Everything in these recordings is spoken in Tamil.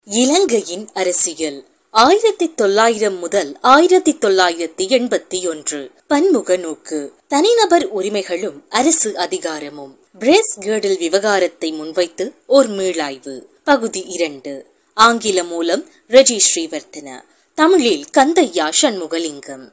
இலங்கையின் அரசியல் ஆயிரத்தி தொள்ளாயிரம் முதல் ஆயிரத்தி தொள்ளாயிரத்தி எண்பத்தி ஒன்று பன்முக நோக்கு தனிநபர் உரிமைகளும் அரசு அதிகாரமும் பிரேஸ் கேர்டில் விவகாரத்தை முன்வைத்து ஓர் மீளாய்வு பகுதி இரண்டு ஆங்கில மூலம் ரெஜி ஸ்ரீவர்த்தன தமிழில் கந்தையா சண்முகலிங்கம்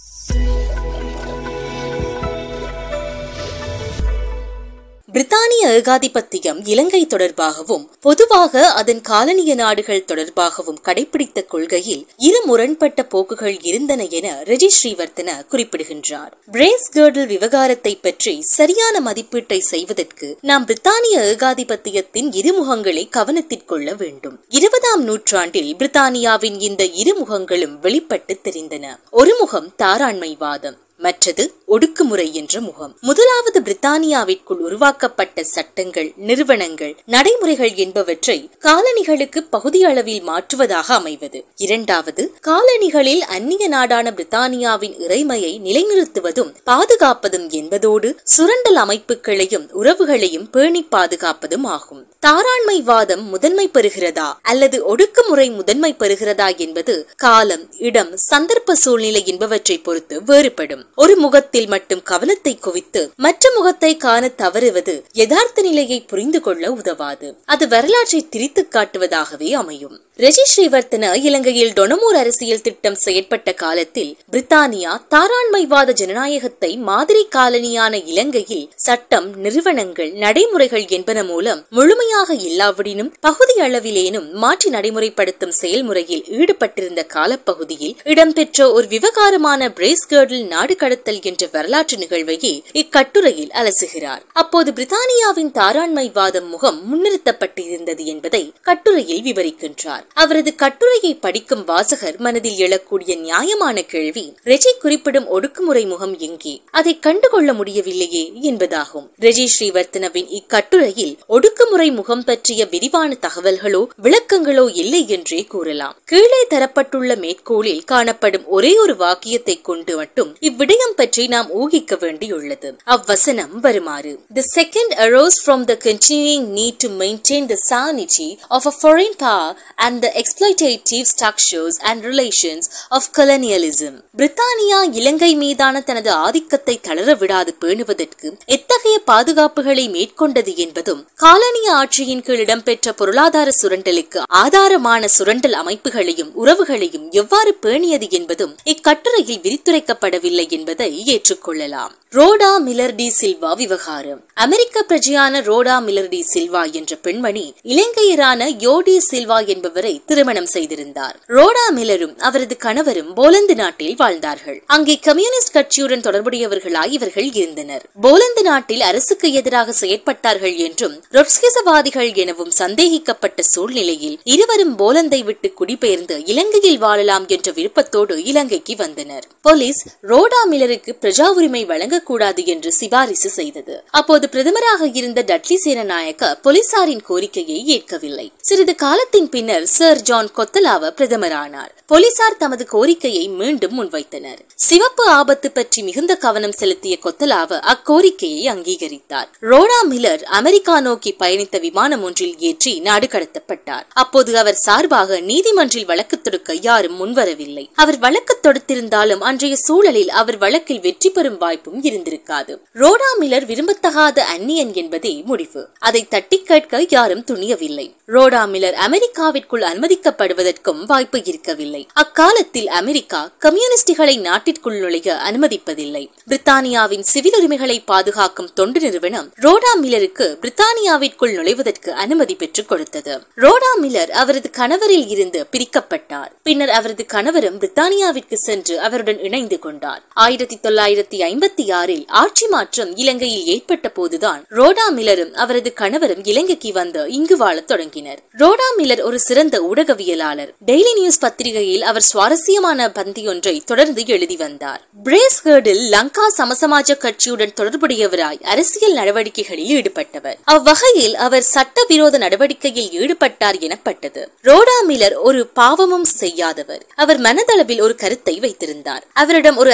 பிரித்தானிய ஏகாதிபத்தியம் இலங்கை தொடர்பாகவும் பொதுவாக அதன் காலனிய நாடுகள் தொடர்பாகவும் கடைபிடித்த கொள்கையில் இரு முரண்பட்ட போக்குகள் இருந்தன என ரெஜி ஸ்ரீவர்த்தன குறிப்பிடுகின்றார் பிரேஸ் கேர்டில் விவகாரத்தை பற்றி சரியான மதிப்பீட்டை செய்வதற்கு நாம் பிரித்தானிய ஏகாதிபத்தியத்தின் இருமுகங்களை கவனத்திற்கொள்ள வேண்டும் இருபதாம் நூற்றாண்டில் பிரித்தானியாவின் இந்த இருமுகங்களும் வெளிப்பட்டு தெரிந்தன ஒரு முகம் தாராண்மைவாதம் மற்றது ஒடுக்குமுறை என்ற முகம் முதலாவது பிரித்தானியாவிற்குள் உருவாக்கப்பட்ட சட்டங்கள் நிறுவனங்கள் நடைமுறைகள் என்பவற்றை காலனிகளுக்கு பகுதி அளவில் மாற்றுவதாக அமைவது இரண்டாவது காலனிகளில் அந்நிய நாடான பிரித்தானியாவின் இறைமையை நிலைநிறுத்துவதும் பாதுகாப்பதும் என்பதோடு சுரண்டல் அமைப்புகளையும் உறவுகளையும் பேணி பாதுகாப்பதும் ஆகும் தாராண்மைவாதம் முதன்மை பெறுகிறதா அல்லது ஒடுக்குமுறை முதன்மை பெறுகிறதா என்பது காலம் இடம் சந்தர்ப்ப சூழ்நிலை என்பவற்றை பொறுத்து வேறுபடும் ஒரு முகத்தில் மட்டும் கவனத்தை குவித்து மற்ற முகத்தை காண தவறுவது யதார்த்த நிலையை புரிந்து கொள்ள உதவாது அது வரலாற்றை திரித்து காட்டுவதாகவே அமையும் ரெஜி ஸ்ரீவர்த்தன இலங்கையில் டொனமூர் அரசியல் திட்டம் செயற்பட்ட காலத்தில் பிரித்தானியா தாராண்மைவாத ஜனநாயகத்தை மாதிரி காலனியான இலங்கையில் சட்டம் நிறுவனங்கள் நடைமுறைகள் என்பன மூலம் முழுமையாக இல்லாவிடினும் பகுதி அளவிலேனும் மாற்றி நடைமுறைப்படுத்தும் செயல்முறையில் ஈடுபட்டிருந்த காலப்பகுதியில் இடம்பெற்ற ஒரு விவகாரமான பிரேஸ்கர்டில் நாடு கடத்தல் என்ற வரலாற்று நிகழ்வையே இக்கட்டுரையில் அலசுகிறார் அப்போது பிரித்தானியாவின் தாராண்மைவாதம் முகம் முன்னிறுத்தப்பட்டிருந்தது என்பதை கட்டுரையில் விவரிக்கின்றார் அவரது கட்டுரையை படிக்கும் வாசகர் மனதில் எழக்கூடிய நியாயமான கேள்வி ரெஜி குறிப்பிடும் ஒடுக்குமுறை முகம் எங்கே அதை கண்டுகொள்ள முடியவில்லையே என்பதாகும் ரெஜி ஸ்ரீவர்த்தனவின் இக்கட்டுரையில் ஒடுக்குமுறை முகம் பற்றிய விரிவான தகவல்களோ விளக்கங்களோ இல்லை என்றே கூறலாம் கீழே தரப்பட்டுள்ள மேற்கோளில் காணப்படும் ஒரே ஒரு வாக்கியத்தை கொண்டு மட்டும் இவ்விடயம் பற்றி நாம் ஊகிக்க வேண்டியுள்ளது அவ்வசனம் வருமாறு The second arose from the continuing need to maintain the sanity of a foreign power and the exploitative structures and relations of colonialism. பிரித்தானியா இலங்கை மீதான தனது ஆதிக்கத்தை தளர விடாது பேணுவதற்கு எத்தகைய பாதுகாப்புகளை மேற்கொண்டது என்பதும் காலனிய ஆட்சியின் கீழ் இடம்பெற்ற பொருளாதார சுரண்டலுக்கு ஆதாரமான சுரண்டல் அமைப்புகளையும் உறவுகளையும் எவ்வாறு பேணியது என்பதும் இக்கட்டுரையில் விரித்துரைக்கப்படவில்லை என்பதை ஏற்றுக்கொள்ளலாம் ரோடா மிலர் டி சில்வா விவகாரம் அமெரிக்க பிரஜையான ரோடா மிலர் டி சில்வா என்ற பெண்மணி இலங்கையரான யோடி சில்வா என்பவரை திருமணம் செய்திருந்தார் ரோடா மிலரும் அவரது கணவரும் போலந்து நாட்டில் வாழ்ந்தார்கள் அங்கே கம்யூனிஸ்ட் கட்சியுடன் தொடர்புடையவர்களாய் இவர்கள் இருந்தனர் போலந்து நாட்டில் அரசுக்கு எதிராக செயற்பட்டார்கள் என்றும் ரொட்ஸ்கிசவாதிகள் எனவும் சந்தேகிக்கப்பட்ட சூழ்நிலையில் இருவரும் போலந்தை விட்டு குடிபெயர்ந்து இலங்கையில் வாழலாம் என்ற விருப்பத்தோடு இலங்கைக்கு வந்தனர் போலீஸ் ரோடா மிலருக்கு பிரஜா உரிமை வழங்கக்கூடாது என்று சிபாரிசு செய்தது அப்போது பிரதமராக இருந்த டட்லி சேனநாயக்க போலீசாரின் கோரிக்கையை ஏற்கவில்லை சிறிது காலத்தின் பின்னர் சர் ஜான் கொத்தலாவ பிரதமரானார் போலீசார் தமது கோரிக்கையை மீண்டும் முன்வைத்தனர் சிவப்பு ஆபத்து பற்றி மிகுந்த கவனம் செலுத்திய கொத்தலாவ அக்கோரிக்கையை அங்கீகரித்தார் ரோடா மில்லர் அமெரிக்கா நோக்கி பயணித்த விமானம் ஒன்றில் ஏற்றி நாடு கடத்தப்பட்டார் அப்போது அவர் சார்பாக நீதிமன்றில் வழக்கு தொடுக்க யாரும் முன்வரவில்லை அவர் வழக்கு தொடுத்திருந்தாலும் அன்றைய சூழலில் அவர் வழக்கில் வெற்றி பெறும் வாய்ப்பும் இருந்திருக்காது ரோடா மில்லர் விரும்பத்தகாத அந்நியன் என்பதே முடிவு அதை தட்டி கேட்க யாரும் துணியவில்லை ரோடா மில்லர் அமெரிக்காவிற்குள் அனுமதிக்கப்படுவதற்கும் வாய்ப்பு இருக்கவில்லை அக்காலத்தில் அமெரிக்கா கம்யூனிஸ்டுகளை நாட்டிற்குள் நுழைய அனுமதிப்பதில்லை பிரித்தானியாவின் சிவில் உரிமைகளை பாதுகாக்கும் தொண்டு நிறுவனம் ரோடா மில்லருக்கு பிரித்தானியாவிற்குள் நுழைவதற்கு அனுமதி பெற்றுக் கொடுத்தது ரோடா மில்லர் அவரது கணவரில் இருந்து பிரிக்கப்பட்டார் பின்னர் அவரது கணவரும் பிரித்தானியாவிற்கு சென்று அவருடன் இணைந்து கொண்டார் ஆயிரத்தி தொள்ளாயிரத்தி ஐம்பத்தி ஆறில் ஆட்சி மாற்றம் இலங்கையில் ஏற்பட்ட போதுதான் ரோடா மில்லரும் அவரது கணவரும் இலங்கைக்கு வந்து இங்கு வாழத் தொடங்கினர் ரோடா மில்லர் ஒரு சிறந்த ஊடகவியலாளர் டெய்லி நியூஸ் பத்திரிகையில் அவர் சுவாரஸ்யமான பந்தியொன்றை தொடர்ந்து எழுதி வந்தார் பிரேஸ்கர்டில் லங்கா சமசமாஜ கட்சியுடன் தொடர்புடையவராய் அரசியல் நடவடிக்கைகளில் ஈடுபட்டவர் அவ்வகையில் அவர் சட்டவிரோத நடவடிக்கையில் ஈடுபட்டார் எனப்பட்டது ரோடா மில்லர் ஒரு பாவமும் செய்யாதவர் அவர் மனதளவில் ஒரு கருத்தை வைத்திருந்தார் அவரிடம் ஒரு அரசியல்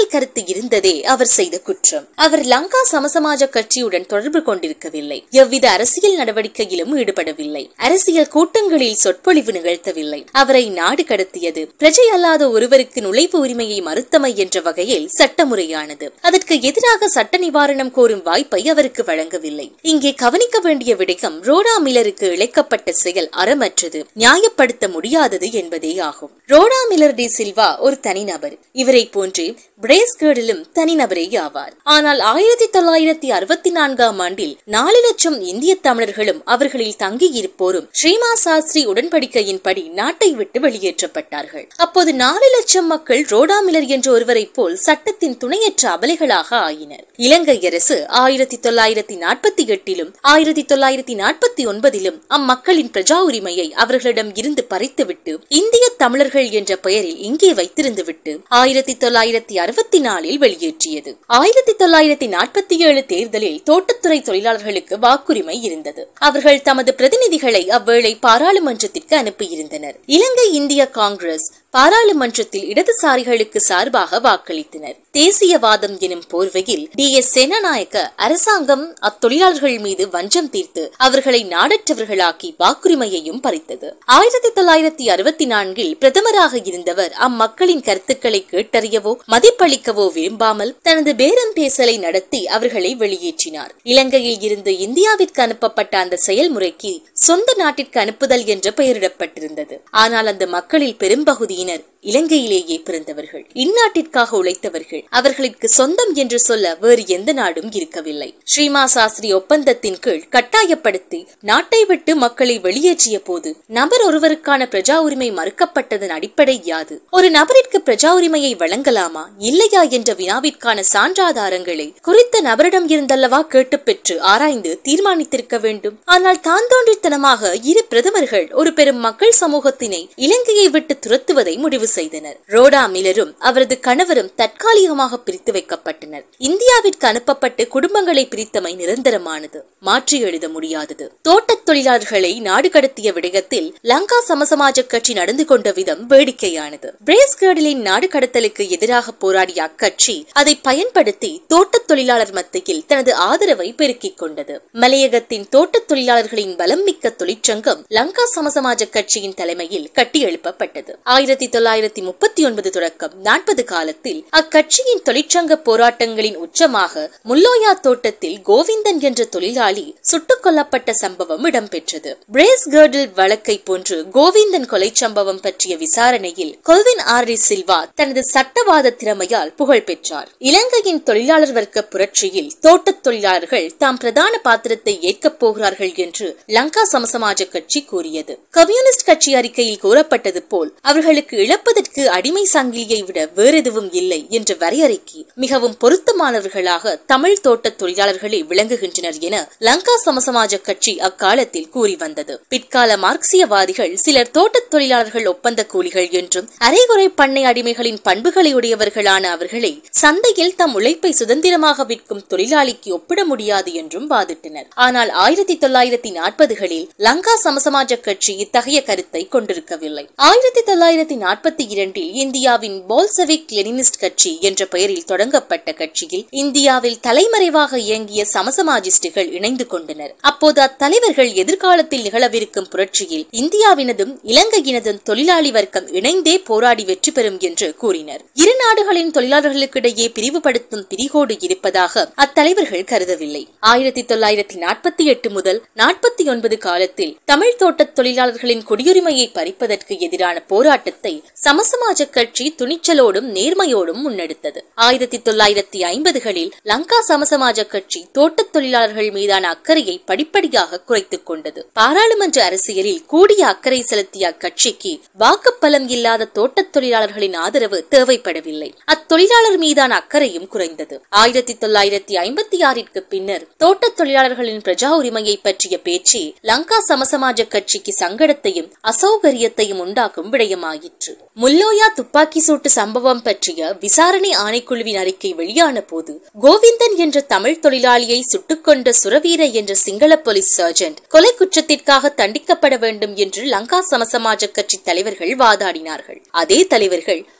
அரசியல் கருத்து இருந்ததே அவர் செய்த குற்றம் அவர் லங்கா சமசமாஜ கட்சியுடன் தொடர்பு கொண்டிருக்கவில்லை எவ்வித அரசியல் நடவடிக்கையிலும் ஈடுபடவில்லை அரசியல் கூட்டங்களில் சொற்பொழிவு நிகழ்த்தவில்லை அவரை நாடு கடத்தியது பிரஜை அல்லாத ஒருவருக்கு நுழைவு உரிமையை மறுத்தமை என்ற வகையில் சட்டமுறையானது அதற்கு எதிராக சட்ட நிவாரணம் கோரும் வாய்ப்பை அவருக்கு வழங்கவில்லை இங்கே கவனிக்க வேண்டிய விடயம் ரோடா மில்லருக்கு இழைக்கப்பட்ட செயல் அறமற்றது நியாயப்படுத்த முடியாதது என்பதே ஆகும் ரோடா மில்லர் டி சில்வா ஒரு தனிநபர் இவரை போன்று பிரேஸ்கேர்டிலும் தனிநபரே ஆவார் ஆனால் ஆயிரத்தி தொள்ளாயிரத்தி அறுபத்தி நான்காம் ஆண்டில் நாலு லட்சம் இந்திய தமிழர்களும் அவர்களில் தங்கியிருப்போரும் ஸ்ரீமா சாஸ்திரி உடன்படிக்கையின்படி நாட்டை விட்டு வெளியேற்றப்பட்டார்கள் அப்போது நாலு லட்சம் மக்கள் ரோடா மில்லர் என்ற ஒருவரைப் போல் சட்டத்தின் துணையற்ற அபலைகளாக ஆயினர் இலங்கை அரசு ஆயிரத்தி தொள்ளாயிரத்தி நாற்பத்தி எட்டிலும் ஆயிரத்தி தொள்ளாயிரத்தி நாற்பத்தி ஒன்பதிலும் அம்மக்களின் பிரஜா உரிமையை அவர்களிடம் இருந்து பறித்துவிட்டு இந்திய தமிழர்கள் என்ற பெயரில் இங்கே வைத்திருந்துவிட்டு ஆயிரத்தி தொள்ளாயிரத்தி அறுபத்தி நாலில் வெளியேற்றியது ஆயிரத்தி தொள்ளாயிரத்தி நாற்பத்தி ஏழு தேர்தலில் தோட்டத்துறை தொழிலாளர்களுக்கு வாக்குரிமை இருந்தது அவர்கள் தமது பிரதிநிதிகளை அவ்வேளை பாராளுமன்றத்திற்கு அனுப்பியிருந்தனர் இலங்கை இந்திய காங்கிரஸ் பாராளுமன்றத்தில் இடதுசாரிகளுக்கு சார்பாக வாக்களித்தனர் தேசியவாதம் எனும் போர்வையில் டி எஸ் சேனநாயக்க அரசாங்கம் அத்தொழிலாளர்கள் மீது வஞ்சம் தீர்த்து அவர்களை நாடற்றவர்களாக்கி வாக்குரிமையையும் பறித்தது ஆயிரத்தி தொள்ளாயிரத்தி அறுபத்தி நான்கில் பிரதமராக இருந்தவர் அம்மக்களின் கருத்துக்களை கேட்டறியவோ மதிப்பளிக்கவோ விரும்பாமல் தனது பேரம் பேசலை நடத்தி அவர்களை வெளியேற்றினார் இலங்கையில் இருந்து இந்தியாவிற்கு அனுப்பப்பட்ட அந்த செயல்முறைக்கு சொந்த நாட்டிற்கு அனுப்புதல் என்று பெயரிடப்பட்டிருந்தது ஆனால் அந்த மக்களில் பெரும்பகுதியினர் இலங்கையிலேயே பிறந்தவர்கள் இந்நாட்டிற்காக உழைத்தவர்கள் அவர்களுக்கு சொந்தம் என்று சொல்ல வேறு எந்த நாடும் இருக்கவில்லை ஸ்ரீமா சாஸ்திரி ஒப்பந்தத்தின் கீழ் கட்டாயப்படுத்தி நாட்டை விட்டு மக்களை வெளியேற்றிய போது நபர் ஒருவருக்கான பிரஜா உரிமை மறுக்கப்பட்டதன் அடிப்படை யாது ஒரு நபரிற்கு பிரஜா உரிமையை வழங்கலாமா இல்லையா என்ற வினாவிற்கான சான்றாதாரங்களை குறித்த நபரிடம் இருந்தல்லவா கேட்டு பெற்று ஆராய்ந்து தீர்மானித்திருக்க வேண்டும் ஆனால் தான் தோன்றித்தனமாக இரு பிரதமர்கள் ஒரு பெரும் மக்கள் சமூகத்தினை இலங்கையை விட்டு துரத்துவதை முடிவு செய்தனர் ரோடா மில்லரும் அவரது கணவரும் தற்காலிகமாக பிரித்து வைக்கப்பட்டனர் இந்தியாவிற்கு அனுப்பப்பட்டு குடும்பங்களை பிரித்தமை நிரந்தரமானது மாற்றி எழுத முடியாதது தோட்டத் தொழிலாளர்களை நாடு கடத்திய விடயத்தில் லங்கா சமசமாஜ கட்சி நடந்து கொண்ட விதம் வேடிக்கையானது பிரேஸ்கேர்டலின் நாடு கடத்தலுக்கு எதிராக போராடிய அக்கட்சி அதை பயன்படுத்தி தோட்டத் தொழிலாளர் மத்தியில் தனது ஆதரவை பெருக்கிக் கொண்டது மலையகத்தின் தோட்டத் தொழிலாளர்களின் பலம் மிக்க தொழிற்சங்கம் லங்கா சமசமாஜ கட்சியின் தலைமையில் கட்டியெழுப்பப்பட்டது ஆயிரத்தி தொள்ளாயிரத்தி முப்பத்தி ஒன்பது தொடக்கம் நாற்பது காலத்தில் அக்கட்சியின் தொழிற்சங்க போராட்டங்களின் உச்சமாக முல்லோயா தோட்டத்தில் கோவிந்தன் என்ற தொழிலாளி சுட்டுக் கொல்லப்பட்ட சம்பவம் இடம்பெற்றது பிரேஸ் கேர்டில் வழக்கை போன்று கோவிந்தன் கொலை சம்பவம் பற்றிய விசாரணையில் கொல்வின் ஆர் டி சில்வா தனது சட்டவாத திறமையால் புகழ் பெற்றார் இலங்கையின் தொழிலாளர் வர்க்க புரட்சியில் தோட்டத் தொழிலாளர்கள் தாம் பிரதான பாத்திரத்தை ஏற்கப் போகிறார்கள் என்று லங்கா சமசமாஜ கட்சி கூறியது கம்யூனிஸ்ட் கட்சி அறிக்கையில் கூறப்பட்டது போல் அவர்களுக்கு இழப்பதற்கு அடிமை சங்கிலியை விட வேறெதுவும் இல்லை என்ற வரையறைக்கு மிகவும் பொருத்தமானவர்களாக தமிழ் தோட்ட தொழிலாளர்களே விளங்குகின்றனர் என லங்கா சமசமாஜ கட்சி அக்காலத்தில் கூறி வந்தது பிற்கால மார்க்சியவாதிகள் சிலர் தோட்டத் தொழிலாளர்கள் ஒப்பந்த கூலிகள் என்றும் அரைகுறை பண்ணை அடிமைகளின் பண்புகளை உடையவர்களான அவர்களை சந்தையில் தம் உழைப்பை சுதந்திரமாக விற்கும் தொழிலாளிக்கு ஒப்பிட முடியாது என்றும் வாதிட்டனர் ஆனால் ஆயிரத்தி தொள்ளாயிரத்தி நாற்பதுகளில் லங்கா சமசமாஜ கட்சி இத்தகைய கருத்தை கொண்டிருக்கவில்லை ஆயிரத்தி தொள்ளாயிரத்தி நாற்பத்தி இரண்டில் இந்தியாவின் போல்செவிக் லெனினிஸ்ட் கட்சி என்ற பெயரில் தொடங்கப்பட்ட கட்சியில் இந்தியாவில் தலைமறைவாக இயங்கிய சமசமாஜிஸ்டுகள் இணைந்து கொண்டனர் அப்போது அத்தலைவர்கள் எதிர்காலத்தில் நிகழவிருக்கும் புரட்சியில் இந்தியாவினதும் இலங்கையினதும் தொழிலாளி வர்க்கம் இணைந்தே போராடி வெற்றி பெறும் என்று கூறினர் இரு நாடுகளின் தொழிலாளர்களுக்கிடையே பிரிவுபடுத்தும் பிரிகோடு இருப்பதாக அத்தலைவர்கள் கருதவில்லை ஆயிரத்தி தொள்ளாயிரத்தி நாற்பத்தி எட்டு முதல் நாற்பத்தி ஒன்பது காலத்தில் தமிழ் தோட்ட தொழிலாளர்களின் குடியுரிமையை பறிப்பதற்கு எதிரான போராட்டத்தை சமசமாஜ கட்சி துணிச்சலோடும் நேர்மையோடும் முன்னெடுத்தது ஆயிரத்தி தொள்ளாயிரத்தி ஐம்பதுகளில் லங்கா சமசமாஜ கட்சி தோட்டத் தொழிலாளர்கள் மீதான அக்கறையை படிப்படியாக குறைத்துக் கொண்டது பாராளுமன்ற அரசியலில் கூடிய அக்கறை செலுத்திய அக்கட்சிக்கு வாக்குப்பலம் இல்லாத தோட்டத் தொழிலாளர்களின் ஆதரவு தேவைப்படவில்லை அத்தொழிலாளர் மீதான அக்கறையும் குறைந்தது ஆயிரத்தி தொள்ளாயிரத்தி ஐம்பத்தி ஆறிற்கு பின்னர் தோட்டத் தொழிலாளர்களின் பிரஜா உரிமையை பற்றிய பேச்சே லங்கா சமசமாஜ கட்சிக்கு சங்கடத்தையும் அசௌகரியத்தையும் உண்டாக்கும் விடயமாயிற்று முல்லோயா துப்பாக்கி சூட்டு சம்பவம் பற்றிய விசாரணை ஆணைக்குழுவின் அறிக்கை வெளியான போது கோவிந்தன் என்ற தமிழ் தொழிலாளியை சுட்டுக்கொண்ட சுரவீர என்ற சிங்கள போலீஸ் சர்ஜென்ட் கொலை குற்றத்திற்காக தண்டிக்கப்பட வேண்டும் என்று லங்கா சமசமாஜ கட்சி தலைவர்கள் வாதாடினார்கள் அதே தலைவர்கள்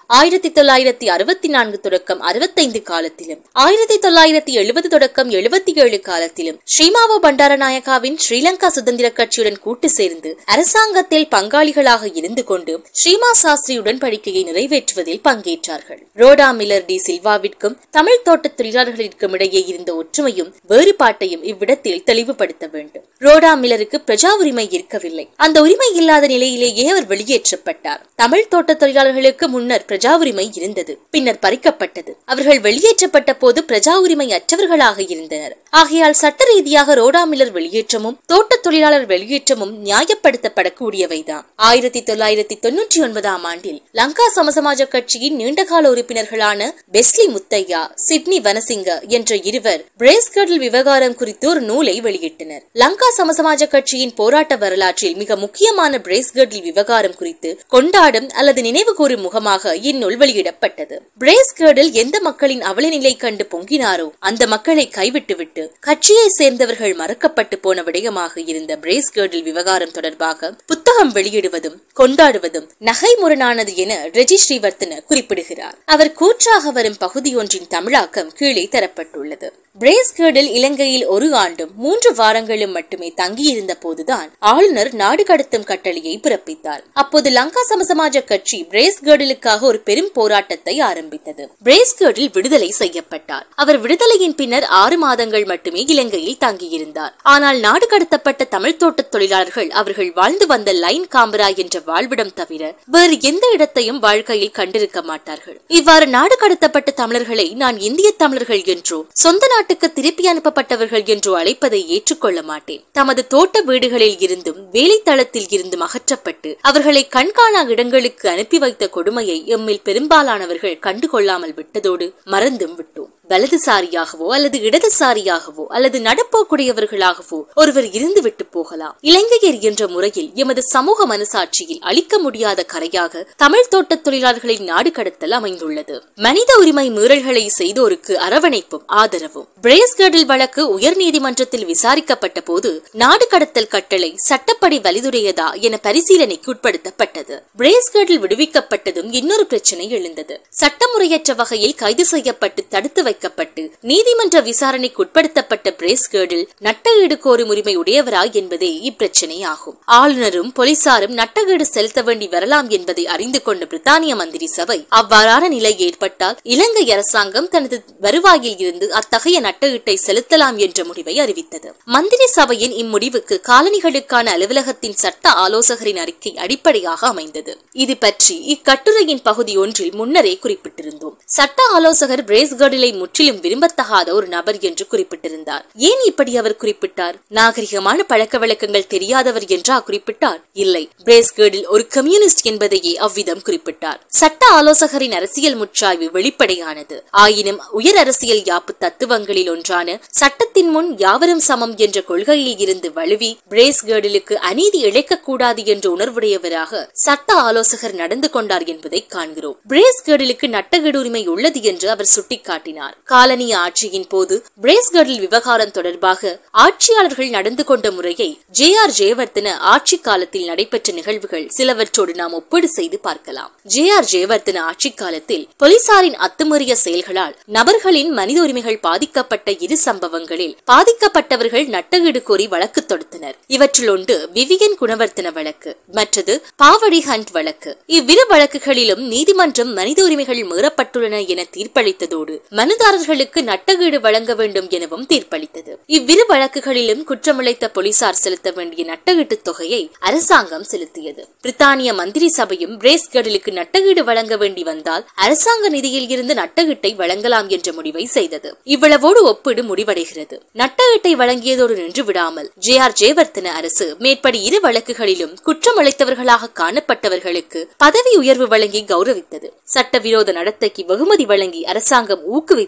ஆயிரத்தி தொள்ளாயிரத்தி அறுபத்தி நான்கு தொடக்கம் அறுபத்தைந்து காலத்திலும் ஆயிரத்தி தொள்ளாயிரத்தி எழுபது தொடக்கம் எழுபத்தி ஏழு காலத்திலும் ஸ்ரீமாவோ பண்டாரநாயகாவின் ஸ்ரீலங்கா சுதந்திர கட்சியுடன் கூட்டு சேர்ந்து அரசாங்கத்தில் பங்காளிகளாக இருந்து கொண்டு ஸ்ரீமா சாஸ்திரி உடன்படிக்கையை நிறைவேற்றுவதில் பங்கேற்றார்கள் ரோடா மில்லர் டி சில்வாவிற்கும் தமிழ் தோட்ட தொழிலாளர்களுக்கும் இடையே இருந்த ஒற்றுமையும் வேறுபாட்டையும் இவ்விடத்தில் தெளிவுபடுத்த வேண்டும் ரோடா மில்லருக்கு பிரஜா உரிமை இருக்கவில்லை அந்த உரிமை இல்லாத நிலையிலேயே அவர் வெளியேற்றப்பட்டார் தமிழ் தோட்ட தொழிலாளர்களுக்கு முன்னர் பிரஜா உரிமை இருந்தது பின்னர் பறிக்கப்பட்டது அவர்கள் வெளியேற்றப்பட்ட போது பிரஜா உரிமை அற்றவர்களாக இருந்தனர் ஆகையால் சட்ட ரீதியாக ரோடா மில்லர் வெளியேற்றமும் தோட்ட தொழிலாளர் வெளியேற்றமும் நியாயப்படுத்தப்படக்கூடியவைதான் ஆயிரத்தி தொள்ளாயிரத்தி தொன்னூற்றி ஒன்பதாம் ஆண்டில் லங்கா சமசமாஜ கட்சியின் நீண்டகால உறுப்பினர்களான பெஸ்லி முத்தையா சிட்னி வனசிங்க என்ற இருவர் பிரேஸ்கடல் விவகாரம் குறித்து ஒரு நூலை வெளியிட்டனர் லங்கா சமசமாஜ கட்சியின் போராட்ட வரலாற்றில் மிக முக்கியமான பிரேஸ்கடல் விவகாரம் குறித்து கொண்டாடும் அல்லது நினைவு கூறும் முகமாக இந்நூல் வெளியிடப்பட்டது பிரேஸ்கடல் எந்த மக்களின் அவல நிலை கண்டு பொங்கினாரோ அந்த மக்களை கைவிட்டுவிட்டு கட்சியை சேர்ந்தவர்கள் மறக்கப்பட்டு போன விடயமாக இருந்த பிரேஸ்கடல் விவகாரம் தொடர்பாக புத்தகம் வெளியிடுவதும் கொண்டாடுவதும் நகைமுரணானது என ரெஜி ஸ்ரீவர்த்தன குறிப்பிடுகிறார் அவர் கூற்றாக வரும் பகுதியொன்றின் தமிழாக்கம் கீழே தரப்பட்டுள்ளது பிரேஸ்கேடில் இலங்கையில் ஒரு ஆண்டும் மூன்று வாரங்களும் மட்டுமே தங்கியிருந்த போதுதான் ஆளுநர் நாடு கடத்தும் கட்டளையை பிறப்பித்தார் அப்போது லங்கா சமசமாஜ கட்சி பிரேஸ்கேடிலுக்காக ஒரு பெரும் போராட்டத்தை ஆரம்பித்தது பிரேஸ்கேடில் விடுதலை செய்யப்பட்டார் அவர் விடுதலையின் பின்னர் ஆறு மாதங்கள் மட்டுமே இலங்கையில் தங்கியிருந்தார் ஆனால் நாடு கடத்தப்பட்ட தமிழ் தோட்ட தொழிலாளர்கள் அவர்கள் வாழ்ந்து வந்த லைன் காம்பரா என்ற வாழ்விடம் தவிர வேறு எந்த இடத்தையும் வாழ்க்கையில் கண்டிருக்க மாட்டார்கள் இவ்வாறு நாடு கடத்தப்பட்ட தமிழர்களை நான் இந்திய தமிழர்கள் என்றோ சொந்த நாட்டுக்கு திருப்பி அனுப்பப்பட்டவர்கள் என்று அழைப்பதை ஏற்றுக்கொள்ள மாட்டேன் தமது தோட்ட வீடுகளில் இருந்தும் வேலைத்தளத்தில் இருந்தும் அகற்றப்பட்டு அவர்களை கண்காணா இடங்களுக்கு அனுப்பி வைத்த கொடுமையை எம்மில் பெரும்பாலானவர்கள் கண்டுகொள்ளாமல் விட்டதோடு மறந்தும் விட்டோம் வலதுசாரியாகவோ அல்லது இடதுசாரியாகவோ அல்லது நடப்போக்குடையவர்களாகவோ ஒருவர் இருந்து விட்டு போகலாம் இலங்கையர் என்ற முறையில் எமது சமூக மனசாட்சியில் அளிக்க முடியாத கரையாக தமிழ் தோட்ட தொழிலாளர்களின் நாடு கடத்தல் அமைந்துள்ளது மனித உரிமை மீறல்களை செய்தோருக்கு அரவணைப்பும் ஆதரவும் பிரேஸ்கடில் வழக்கு உயர்நீதிமன்றத்தில் விசாரிக்கப்பட்ட போது நாடு கடத்தல் கட்டளை சட்டப்படி வலிதுடையதா என பரிசீலனைக்கு உட்படுத்தப்பட்டது பிரேஸ்கடில் விடுவிக்கப்பட்டதும் இன்னொரு பிரச்சனை எழுந்தது சட்டமுறையற்ற வகையில் கைது செய்யப்பட்டு தடுத்து வைக்கப்பட்டு நீதிமன்ற விசாரணைக்கு உட்படுத்தப்பட்ட பிரேஸ்கேடில் நட்டஈடு கோரும் உரிமை உடையவரா என்பதே இப்பிரச்சனை ஆகும் ஆளுநரும் போலீசாரும் நட்டஈடு செலுத்த வேண்டி வரலாம் என்பதை அறிந்து கொண்ட பிரித்தானிய மந்திரி சபை அவ்வாறான நிலை ஏற்பட்டால் இலங்கை அரசாங்கம் தனது வருவாயில் இருந்து அத்தகைய நட்டஈட்டை செலுத்தலாம் என்ற முடிவை அறிவித்தது மந்திரி சபையின் இம்முடிவுக்கு காலனிகளுக்கான அலுவலகத்தின் சட்ட ஆலோசகரின் அறிக்கை அடிப்படையாக அமைந்தது இது பற்றி இக்கட்டுரையின் பகுதி ஒன்றில் முன்னரே குறிப்பிட்டிருந்தோம் சட்ட ஆலோசகர் பிரேஸ்கர்டிலை முற்றிலும் விரும்பத்தகாத ஒரு நபர் என்று குறிப்பிட்டிருந்தார் ஏன் இப்படி அவர் குறிப்பிட்டார் நாகரிகமான பழக்க வழக்கங்கள் தெரியாதவர் என்றா குறிப்பிட்டார் இல்லை பிரேஸ்கர்டில் ஒரு கம்யூனிஸ்ட் என்பதையே அவ்விதம் குறிப்பிட்டார் சட்ட ஆலோசகரின் அரசியல் முற்றாய்வு வெளிப்படையானது ஆயினும் உயர் அரசியல் யாப்பு தத்துவங்களில் ஒன்றான சட்டத்தின் முன் யாவரும் சமம் என்ற கொள்கையில் இருந்து வழுவி பிரேஸ்கர்டிலுக்கு அநீதி இழைக்கக்கூடாது என்ற உணர்வுடையவராக சட்ட ஆலோசகர் நடந்து கொண்டார் என்பதை காண்கிறோம் பிரேஸ்கர்டிலுக்கு நட்டகீடு உரிமை உள்ளது என்று அவர் சுட்டிக்காட்டினார் காலனி ஆட்சியின் போது பிரேஸ்கர்டில் விவகாரம் தொடர்பாக ஆட்சியாளர்கள் நடந்து கொண்ட முறையை ஜே ஆர் ஜெயவர்தன ஆட்சி காலத்தில் நடைபெற்ற நிகழ்வுகள் சிலவற்றோடு நாம் ஒப்பீடு செய்து பார்க்கலாம் ஜே ஆர் ஜெயவர்தன ஆட்சி காலத்தில் போலீசாரின் அத்துமீறிய செயல்களால் நபர்களின் மனித உரிமைகள் பாதிக்கப்பட்ட இரு சம்பவங்களில் பாதிக்கப்பட்டவர்கள் நட்டகீடு கோரி வழக்கு தொடுத்தனர் இவற்றில் ஒன்று விவியன் குணவர்த்தன வழக்கு மற்றது பாவடி ஹண்ட் வழக்கு இவ்விரு வழக்குகளிலும் நீதிமன்றம் மனித உரிமைகள் மீறப்பட்டுள்ளன என தீர்ப்பளித்ததோடு மனுதாரர்களுக்கு நட்டகீடு வழங்க வேண்டும் எனவும் தீர்ப்பளித்தது இவ்விரு வழக்குகளிலும் குற்றமிழைத்த போலீசார் செலுத்த வேண்டிய நட்டகீட்டு தொகையை அரசாங்கம் செலுத்தியது பிரித்தானிய மந்திரி சபையும் பிரேஸ்கடலுக்கு நட்டகீடு வழங்க வேண்டி வந்தால் அரசாங்க நிதியில் இருந்து நட்டகீட்டை வழங்கலாம் என்ற முடிவை செய்தது இவ்வளவோடு ஒப்பீடு முடிவடைகிறது நட்டகீட்டை வழங்கியதோடு நின்று விடாமல் ஜே ஆர் ஜெயவர்த்தன அரசு மேற்படி இரு வழக்குகளிலும் குற்றமளித்தவர்களாக காணப்பட்டவர்களுக்கு பதவி உயர்வு வழங்கி கௌரவித்தது சட்டவிரோத நடத்தைக்கு வெகுமதி வழங்கி அரசாங்கம் ஊக்குவிப்பை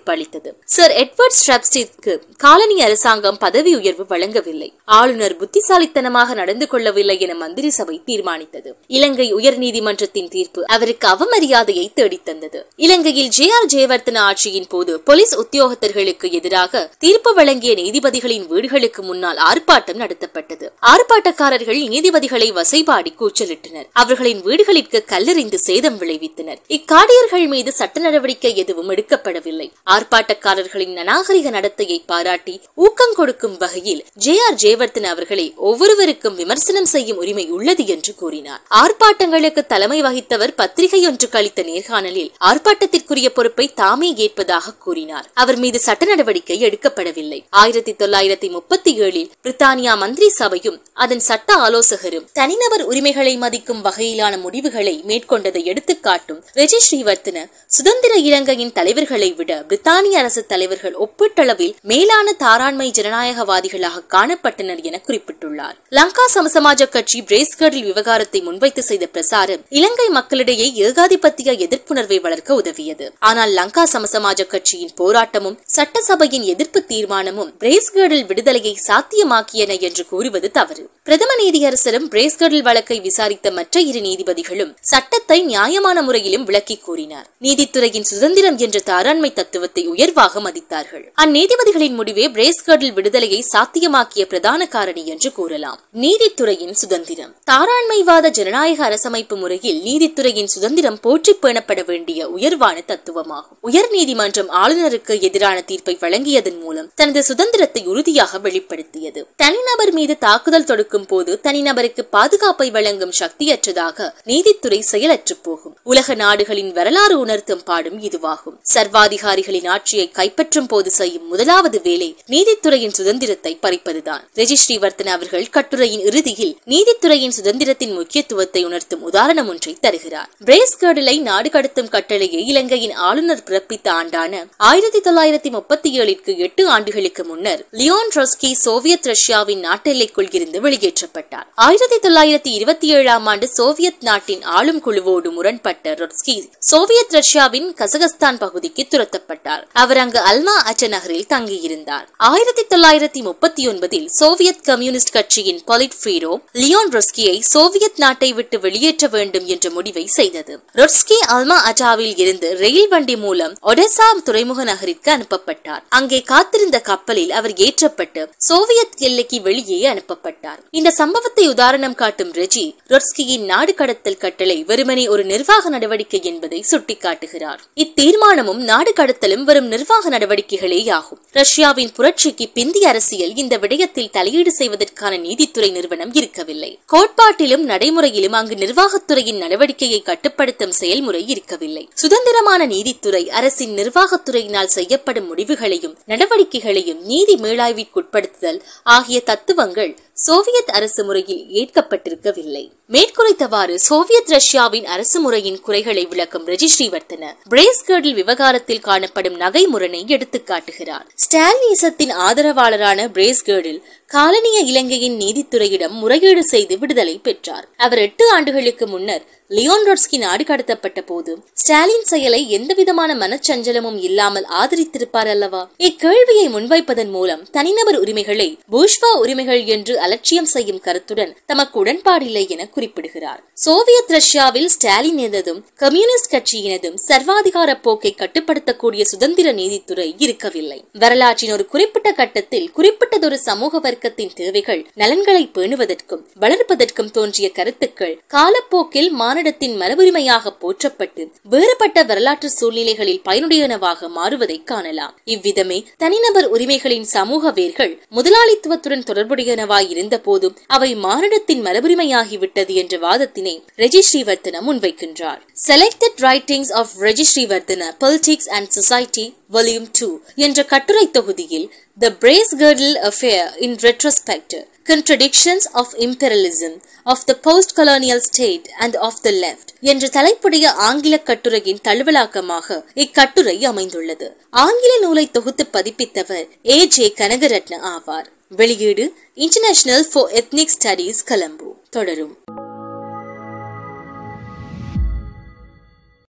தீர்ப்பு அளித்தது சர் எட்வர்ட் ஸ்ட்ராப்ஸ்டிற்கு காலனி அரசாங்கம் பதவி உயர்வு வழங்கவில்லை ஆளுநர் புத்திசாலித்தனமாக நடந்து கொள்ளவில்லை என மந்திரி சபை தீர்மானித்தது இலங்கை உயர்நீதிமன்றத்தின் தீர்ப்பு அவருக்கு அவமரியாதையை தேடித்தந்தது இலங்கையில் ஜே ஆர் ஜெயவர்தன ஆட்சியின் போது போலீஸ் உத்தியோகத்தர்களுக்கு எதிராக தீர்ப்பு வழங்கிய நீதிபதிகளின் வீடுகளுக்கு முன்னால் ஆர்ப்பாட்டம் நடத்தப்பட்டது ஆர்ப்பாட்டக்காரர்கள் நீதிபதிகளை வசைபாடி கூச்சலிட்டனர் அவர்களின் வீடுகளிற்கு கல்லெறிந்து சேதம் விளைவித்தனர் இக்காடியர்கள் மீது சட்ட நடவடிக்கை எதுவும் எடுக்கப்படவில்லை ஆர்ப்பாட்டக்காரர்களின் அநாகரிக நடத்தையை பாராட்டி ஊக்கம் கொடுக்கும் வகையில் ஜே ஆர் ஜெயவர்தன் அவர்களை ஒவ்வொருவருக்கும் விமர்சனம் செய்யும் உரிமை உள்ளது என்று கூறினார் ஆர்ப்பாட்டங்களுக்கு தலைமை வகித்தவர் பத்திரிகை ஒன்றுக்கு அளித்த நேர்காணலில் ஆர்ப்பாட்டத்திற்குரிய பொறுப்பை தாமே ஏற்பதாக கூறினார் அவர் மீது சட்ட நடவடிக்கை எடுக்கப்படவில்லை ஆயிரத்தி தொள்ளாயிரத்தி முப்பத்தி ஏழில் பிரித்தானியா மந்திரி சபையும் அதன் சட்ட ஆலோசகரும் தனிநபர் உரிமைகளை மதிக்கும் வகையிலான முடிவுகளை மேற்கொண்டதை எடுத்துக்காட்டும் ரெஜி ஸ்ரீவர்த்தன சுதந்திர இலங்கையின் தலைவர்களை விட பிரித்தானிய அரசு தலைவர்கள் ஒப்பீட்டளவில் மேலான தாராண்மை ஜனநாயகவாதிகளாக காணப்பட்டனர் என குறிப்பிட்டுள்ளார் லங்கா சமசமாஜ கட்சி பிரேஸ்கரில் விவகாரத்தை முன்வைத்து செய்த பிரசாரம் இலங்கை மக்களிடையே ஏகாதிபத்திய எதிர்ப்புணர்வை வளர்க்க உதவியது ஆனால் லங்கா சமசமாஜ கட்சியின் போராட்டமும் சட்டசபையின் எதிர்ப்பு தீர்மானமும் பிரேஸ்கரில் விடுதலையை சாத்தியமாக்கியன என்று கூறுவது தவறு பிரதம நீதியரசரும் பிரேஸ்கரில் வழக்கை விசாரித்த மற்ற இரு நீதிபதிகளும் சட்டத்தை நியாயமான முறையிலும் விளக்கி கூறினார் நீதித்துறையின் சுதந்திரம் என்ற தாராண்மை தத்துவத்தை உயர்வாக மதித்தார்கள் அந்நீதிபதிகளின் முடிவே பிரேஸ்கரில் விடுதலையை சாத்தியமாக்கிய பிரதான காரணி என்று கூறலாம் நீதித்துறையின் சுதந்திரம் தாராண்மைவாத ஜனநாயக அரசமைப்பு முறையில் நீதித்துறையின் சுதந்திரம் போற்றி பேணப்பட வேண்டிய உயர்வான தத்துவமாகும் உயர் நீதிமன்றம் ஆளுநருக்கு எதிரான தீர்ப்பை வழங்கியதன் மூலம் தனது சுதந்திரத்தை உறுதியாக வெளிப்படுத்தியது தனிநபர் மீது தாக்குதல் தொடுக்கும் போது தனிநபருக்கு பாதுகாப்பை வழங்கும் சக்தியற்றதாக நீதித்துறை செயலற்று போகும் உலக நாடுகளின் வரலாறு உணர்த்தும் பாடும் இதுவாகும் சர்வாதிகாரிகளின் ஆட்சியை கைப்பற்றும் போது செய்யும் முதலாவது வேலை நீதித்துறையின் சுதந்திரத்தை பறிப்பதுதான் ரெஜி ஸ்ரீவர்த்தன் அவர்கள் கட்டுரையின் இறுதியில் நீதித்துறையின் சுதந்திரத்தின் முக்கியத்துவத்தை உணர்த்தும் உதாரணம் ஒன்றை தருகிறார் பிரேஸ்கர்டலை நாடு கடத்தும் கட்டளையை இலங்கையின் ஆளுநர் பிறப்பித்த ஆண்டான ஆயிரத்தி தொள்ளாயிரத்தி முப்பத்தி ஏழிற்கு எட்டு ஆண்டுகளுக்கு முன்னர் லியோன் ட்ரொஸ்கி சோவியத் ரஷ்யாவின் நாட்டெல்லைக்குள் இருந்து வெளியேற்றப்பட்டார் ஆயிரத்தி தொள்ளாயிரத்தி இருபத்தி ஏழாம் ஆண்டு சோவியத் நாட்டின் ஆளும் குழுவோடு முரண்பட்ட ரொட்ஸ்கி சோவியத் ரஷ்யாவின் கசகஸ்தான் பகுதிக்கு துரத்தப்பட்டார் அவர் அங்கு அல்மா அச்ச நகரில் தங்கியிருந்தார் ஆயிரத்தி தொள்ளாயிரத்தி முப்பத்தி ஒன்பதில் சோவியத் கம்யூனிஸ்ட் கட்சியின் பொலிட் ஃபீரோ லியோன் ரொஸ்கியை சோவியத் நாட்டை விட்டு வெளியேற்ற வேண்டும் என்ற முடிவை செய்தது ரொட்ஸ்கி அல்மா அட்டாவில் இருந்து ரயில் வண்டி மூலம் ஒடெசா துறைமுக நகரிற்கு அனுப்பப்பட்டார் அங்கே காத்திருந்த கப்பலில் அவர் ஏற்றப்பட்டு சோவியத் எல்லைக்கு வெளியே அனுப்பப்பட்டார் இந்த சம்பவத்தை உதாரணம் காட்டும் ரெஜி ரொட்ஸ்கியின் நாடு கடத்தல் கட்டளை வெறுமனே ஒரு நிர்வாக நடவடிக்கை என்பதை சுட்டிக்காட்டுகிறார் இத்தீர்மானமும் நாடு கடத்தலும் வெறும் நிர்வாக நடவடிக்கைகளே ஆகும் ரஷ்யாவின் புரட்சிக்கு பிந்திய அரசியல் இந்த விடயத்தில் தலையீடு செய்வதற்கான நீதித்துறை நிறுவனம் இருக்கவில்லை கோட்பாட்டிலும் நடைமுறையிலும் அங்கு நிர்வாகத்துறையின் நடவடிக்கையை கட்டுப்படுத்தும் செயல்முறை இருக்கவில்லை சுதந்திரமான நீதித்துறை அரசின் நிர்வாகத்துறையினால் செய்யப்படும் முடிவுகளையும் நடவடிக்கைகளையும் நீதி மீளாய்விற்குட்படுத்துதல் ஆகிய தத்துவங்கள் சோவியத் அரசு முறையில் ஏற்கப்பட்டிருக்கவில்லை மேற்குறைத்தவாறு சோவியத் ரஷ்யாவின் அரசு முறையின் குறைகளை விளக்கும் ரெஜி ஸ்ரீவர்த்தன பிரேஸ்கர்டில் விவகாரத்தில் காணப்படும் நகைமுரணை எடுத்துக் காட்டுகிறார் ஸ்டாலினிசத்தின் ஆதரவாளரான பிரேஸ்கர்டில் காலனிய இலங்கையின் நீதித்துறையிடம் முறையீடு செய்து விடுதலை பெற்றார் அவர் எட்டு ஆண்டுகளுக்கு முன்னர் லியோன் ரொட்ஸ்கி நாடு கடத்தப்பட்ட போது ஸ்டாலின் செயலை எந்தவிதமான மனச்சஞ்சலமும் இல்லாமல் ஆதரித்திருப்பார் அல்லவா இக்கேள்வியை முன்வைப்பதன் மூலம் தனிநபர் உரிமைகளை பூஷ்வா உரிமைகள் என்று அலட்சியம் செய்யும் கருத்துடன் தமக்கு உடன்பாடில்லை என குறிப்பிடுகிறார் சோவியத் ரஷ்யாவில் ஸ்டாலின் எனதும் கம்யூனிஸ்ட் கட்சியினதும் சர்வாதிகார போக்கை கட்டுப்படுத்தக்கூடிய சுதந்திர நீதித்துறை இருக்கவில்லை வரலாற்றின் ஒரு குறிப்பிட்ட கட்டத்தில் குறிப்பிட்டதொரு சமூக வர்க்கத்தின் தேவைகள் நலன்களை பேணுவதற்கும் வளர்ப்பதற்கும் தோன்றிய கருத்துக்கள் காலப்போக்கில் மானிடத்தின் மரபுரிமையாக போற்றப்பட்டு வேறுபட்ட வரலாற்று சூழ்நிலைகளில் பயனுடையனவாக மாறுவதை காணலாம் இவ்விதமே தனிநபர் உரிமைகளின் சமூக வேர்கள் முதலாளித்துவத்துடன் தொடர்புடையனவாய் இருந்த போதும் அவை மானிடத்தின் மரபுரிமையாகிவிட்டது என்ற வாதத்தினை ரெஜி ஸ்ரீவர்த்தன முன்வைக்கின்றார் selected writings of Regi Siriwardena politics and society volume two என்ற கட்டுரை தொகுதியில் the Bracegirdle affair in retrospect Contradictions of Imperialism of the Post-Colonial State and of the Left என்ற தலைப்புடைய ஆங்கில கட்டுரையின் தழுவலாக்கமாக இக்கட்டுரை அமைந்துள்ளது ஆங்கில நூலை தொகுத்து பதிப்பித்தவர் ஏ ஜே கனகரட்ன ஆவார் வெளியீடு international for ethnic studies Colombo தொடரும்